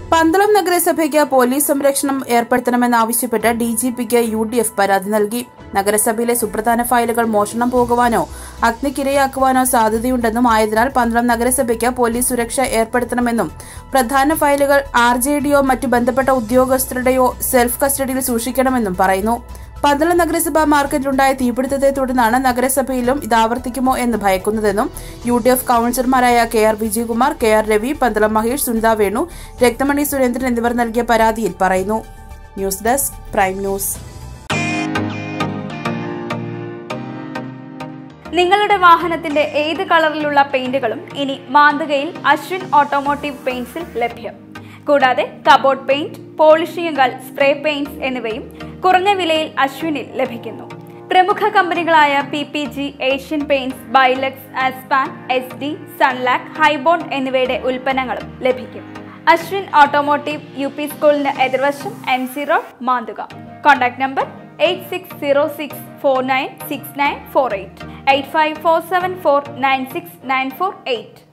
പന്തളം നഗരസഭയ്ക്ക് പോലീസ് സംരക്ഷണം ഏർപ്പെടുത്തണമെന്നാവശ്യപ്പെട്ട് ഡി ജി പിക്ക് യു ഡി എഫ് പരാതി നൽകി നഗരസഭയിലെ സുപ്രധാന ഫയലുകൾ മോഷണം പോകുവാനോ അഗ്നിക്കിരയാക്കുവാനോ സാധ്യതയുണ്ടെന്നും ആയതിനാൽ പന്തളം നഗരസഭയ്ക്ക് പോലീസ് സുരക്ഷ ഏർപ്പെടുത്തണമെന്നും പ്രധാന ഫയലുകൾ ആർ ജെ ഡിയോ മറ്റു ബന്ധപ്പെട്ട ഉദ്യോഗസ്ഥരുടെയോ സെൽഫ് കസ്റ്റഡിയിൽ സൂക്ഷിക്കണമെന്നും പറയുന്നു പന്തളം നഗരസഭാ മാർക്കറ്റിലുണ്ടായ തീപിടുത്തത്തെ തുടർന്നാണ് നഗരസഭയിലും ഇത് ആവർത്തിക്കുമോ എന്ന് ഭയക്കുന്നതെന്നും യു ഡി എഫ് കൌൺസിലർമാരായ K R Vijayakumar K R Ravi Pandalam Mahesh Sunitha Venu Rakthamani Surendran എന്നിവർ നൽകിയ പരാതിയിൽ പറയുന്നു ന്യൂസ് ഡെസ്ക് പ്രൈം ന്യൂസ് നിങ്ങളുടെ വാഹനത്തിന്റെ ഏത് കളറിലുള്ള പെയിന്റുകളും ഇനി മാന്തകയിൽ അശ്വിൻ ഓട്ടോമോട്ടീവ് പെയിന്റ്സിൽ ലഭ്യം കൂടാതെ കബോർഡ് പെയിന്റ് പോളിഷിംഗുകൾ സ്പ്രേ പെയിന്റ്സ് എന്നിവയും കുറഞ്ഞ വിലയിൽ അശ്വിനിൽ ലഭിക്കുന്നു പ്രമുഖ കമ്പനികളായ P P G Asian paints ബൈലക്സ് ആസ്പാൻ എസ് ഡി സൺലാക്ക് ഹൈബോൺ എന്നിവയുടെ ഉൽപ്പന്നങ്ങളും ലഭിക്കും അശ്വിൻ ഓട്ടോമോട്ടീവ് യു പി സ്കൂളിന് എതിർവശം M C road Manthuka contact number eight six zero six four nine six nine four eight eight five four seven four nine six nine four eight